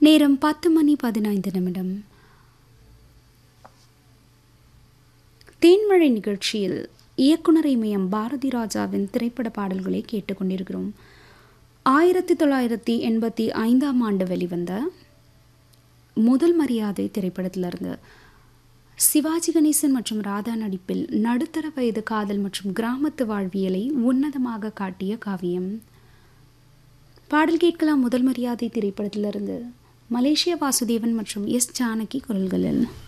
நேரம் பத்து மணி பதினைந்து நிமிடம் தேன்மழை நிகழ்ச்சியில் இயக்குனர் இமயம் பாரதி ராஜாவின் திரைப்பட பாடல்களை கேட்டுக்கொண்டிருக்கிறோம் ஆயிரத்தி தொள்ளாயிரத்தி எண்பத்தி ஐந்தாம் ஆண்டு வெளிவந்த முதல் மரியாதை திரைப்படத்திலிருந்து சிவாஜி கணேசன் மற்றும் ராதா நடிப்பில் நடுத்தர வயது காதல் மற்றும் கிராமத்து வாழ்வியலை உன்னதமாக காட்டிய காவியம் பாடல் கேட்கலாம் முதல் மரியாதை திரைப்படத்திலிருந்து மலேசிய வாசுதேவன் மற்றும் எஸ் ஜானகி குரல்களில்